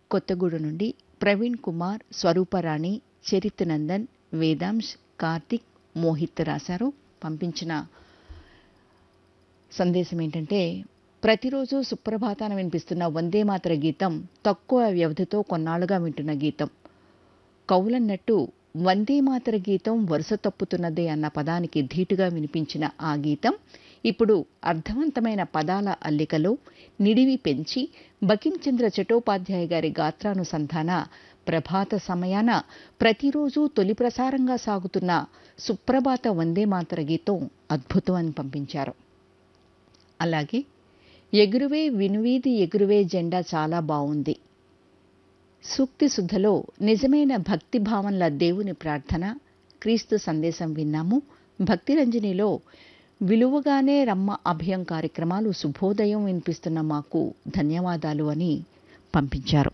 కొత్తగూడు నుండి ప్రవీణ్ కుమార్ స్వరూపరాణి చరిత్ నందన్ వేదాంశ్ కార్తిక్ మోహిత్ రాశారు పంపించిన సందేశం ఏంటంటే ప్రతిరోజు సుప్రభాతాన వినిపిస్తున్న వందే మాతర గీతం తక్కువ వ్యవధితో కొన్నాళ్లుగా వింటున్న గీతం కౌలన్నట్టు వందే మాతర గీతం వరుస తప్పుతున్నదే అన్న పదానికి ధీటుగా వినిపించిన ఆ గీతం ఇప్పుడు అర్థవంతమైన పదాల అల్లికలో నిడివి పెంచి బకించంద్ర చటోపాధ్యాయ గారి గాత్రానుసంధాన ప్రభాత సమయాన ప్రతిరోజు తొలి ప్రసారంగా సాగుతున్న సుప్రభాత వందే మాతర గీతం అద్భుతం అని పంపించారు అలాగే ఎగురువే వినువీధి ఎగురువే జెండా చాలా బాగుంది సూక్తి శుద్ధలో నిజమైన భక్తి భావంల దేవుని ప్రార్థన క్రీస్తు సందేశం విన్నాము భక్తి రంజనిలో విలువగానే రమ్మ అభయం కార్యక్రమాలు శుభోదయం వినిపిస్తున్న మాకు ధన్యవాదాలు అని పంపించారు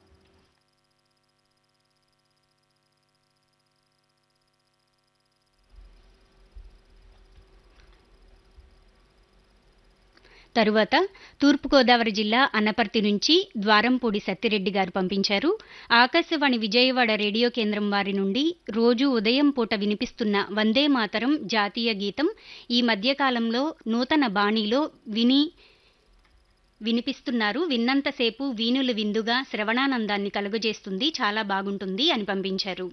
తరువాత తూర్పుగోదావరి జిల్లా అన్నపర్తి నుంచి ద్వారంపూడి సత్తిరెడ్డి గారు పంపించారు ఆకాశవాణి విజయవాడ రేడియో కేంద్రం వారి నుండి రోజు ఉదయం పూట వినిపిస్తున్న వందే మాతరం జాతీయ గీతం ఈ మధ్యకాలంలో నూతన బాణీలో విని వినిపిస్తున్నారు విన్నంతసేపు వీణులు విందుగా శ్రవణానందాన్ని కలుగజేస్తుంది చాలా బాగుంటుంది అని పంపించారు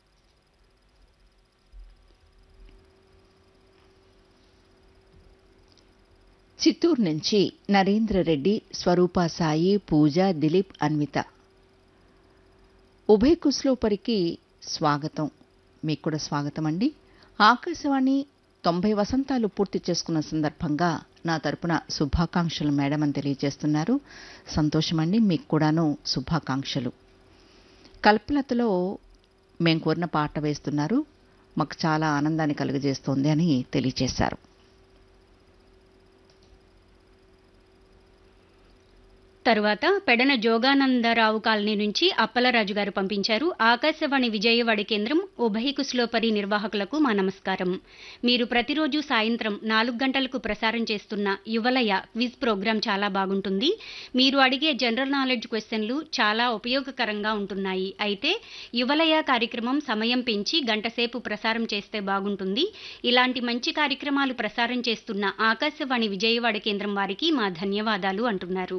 చిత్తూరు నుంచి నరేంద్ర రెడ్డి స్వరూప సాయి పూజ దిలీప్ అన్విత ఉభయ కుస్లోపరికి స్వాగతం మీకు కూడా స్వాగతం అండి ఆకాశవాణి తొంభై వసంతాలు పూర్తి చేసుకున్న సందర్భంగా నా తరపున శుభాకాంక్షలు మేడం అని తెలియజేస్తున్నారు సంతోషమండి మీకు కూడాను శుభాకాంక్షలు కల్పలతలో మేము కోరిన పాట వేస్తున్నారు మాకు చాలా ఆనందాన్ని కలుగజేస్తోంది అని తెలియజేశారు తరువాత పెడన జోగానందరావు కాలనీ నుంచి అప్పలరాజు గారు పంపించారు ఆకాశవాణి విజయవాడ కేంద్రం ఉభయ కుస్లోపరి నిర్వాహకులకు మా నమస్కారం మీరు ప్రతిరోజు సాయంత్రం నాలుగు గంటలకు ప్రసారం చేస్తున్న యువలయ క్విజ్ ప్రోగ్రాం చాలా బాగుంటుంది మీరు అడిగే జనరల్ నాలెడ్జ్ క్వశ్చన్లు చాలా ఉపయోగకరంగా ఉంటున్నాయి అయితే యువలయ కార్యక్రమం సమయం పెంచి గంటసేపు ప్రసారం చేస్తే బాగుంటుంది ఇలాంటి మంచి కార్యక్రమాలు ప్రసారం చేస్తున్న ఆకాశవాణి విజయవాడ కేంద్రం వారికి మా ధన్యవాదాలు అంటున్నారు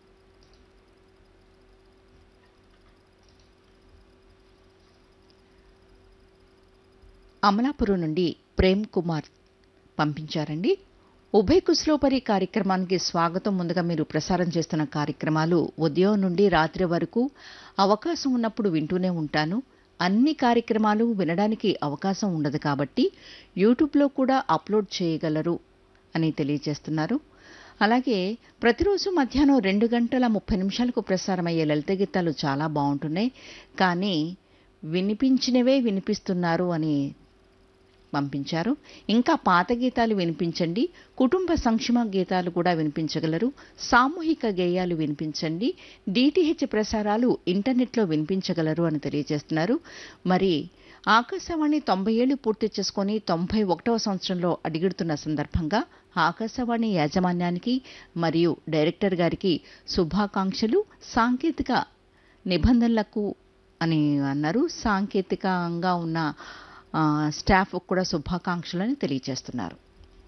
అమలాపురం నుండి ప్రేమ్ కుమార్ పంపించారండి ఉభయ కుస్లోపరి కార్యక్రమానికి స్వాగతం ముందుగా మీరు ప్రసారం చేస్తున్న కార్యక్రమాలు ఉదయం నుండి రాత్రి వరకు అవకాశం ఉన్నప్పుడు వింటూనే ఉంటాను అన్ని కార్యక్రమాలు వినడానికి అవకాశం ఉండదు కాబట్టి యూట్యూబ్లో కూడా అప్లోడ్ చేయగలరు అని తెలియజేస్తున్నారు అలాగే ప్రతిరోజు మధ్యాహ్నం రెండు గంటల ముప్పై నిమిషాలకు ప్రసారమయ్యే లలిత గీతాలు చాలా బాగుంటున్నాయి కానీ వినిపించినవే వినిపిస్తున్నారు అని పంపించారు ఇంకా పాత గీతాలు వినిపించండి కుటుంబ సంక్షేమ గీతాలు కూడా వినిపించగలరు సామూహిక గేయాలు వినిపించండి డిటిహెచ్ ప్రసారాలు ఇంటర్నెట్లో వినిపించగలరు అని తెలియజేస్తున్నారు మరి ఆకాశవాణి తొంభై ఏళ్లు పూర్తి చేసుకొని తొంభై ఒకటవ సంవత్సరంలో అడిగిడుతున్న సందర్భంగా ఆకాశవాణి యాజమాన్యానికి మరియు డైరెక్టర్ గారికి శుభాకాంక్షలు సాంకేతిక నిబంధనలకు అని అన్నారు సాంకేతికంగా ఉన్న స్టాఫ్ కూడా శుభాకాంక్షలని తెలియజేస్తున్నారు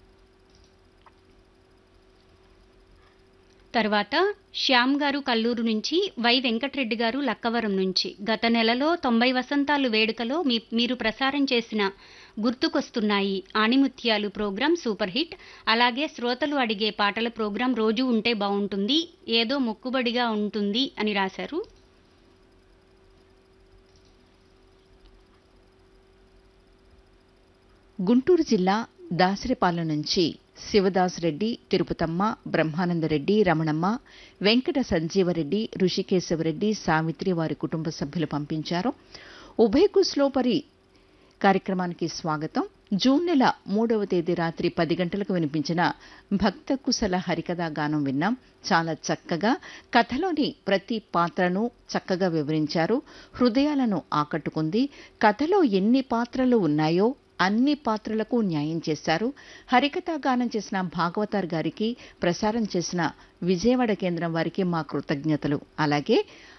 తర్వాత శ్యామ్ గారు కల్లూరు నుంచి వై వెంకటరెడ్డి గారు లక్కవరం నుంచి గత నెలలో తొంభై వసంతాలు వేడుకలో మీ మీరు ప్రసారం చేసిన గుర్తుకొస్తున్నాయి ఆణిముత్యాలు ప్రోగ్రాం సూపర్ హిట్ అలాగే శ్రోతలు అడిగే పాటల ప్రోగ్రాం రోజు ఉంటే బాగుంటుంది ఏదో మొక్కుబడిగా ఉంటుంది అని రాశారు గుంటూరు జిల్లా దాసరిపాలెం నుంచి శివదాస్ రెడ్డి తిరుపతమ్మ బ్రహ్మానందరెడ్డి రమణమ్మ వెంకట సంజీవరెడ్డి ఋషికేశవరెడ్డి సావిత్రి వారి కుటుంబ సభ్యులు పంపించారు ఉభయ కుస్లోపరి కార్యక్రమానికి స్వాగతం జూన్ నెల మూడవ తేదీ రాత్రి పది గంటలకు వినిపించిన భక్త కుశల హరికథా గానం విన్నాం చాలా చక్కగా కథలోని ప్రతి పాత్రను చక్కగా వివరించారు హృదయాలను ఆకట్టుకుంది కథలో ఎన్ని పాత్రలు ఉన్నాయో అన్ని పాత్రలకు న్యాయం చేశారు హరికథా గానం చేసిన భాగవతార్ గారికి ప్రసారం చేసిన విజయవాడ కేంద్రం వారికి మా కృతజ్ఞతలు అలాగే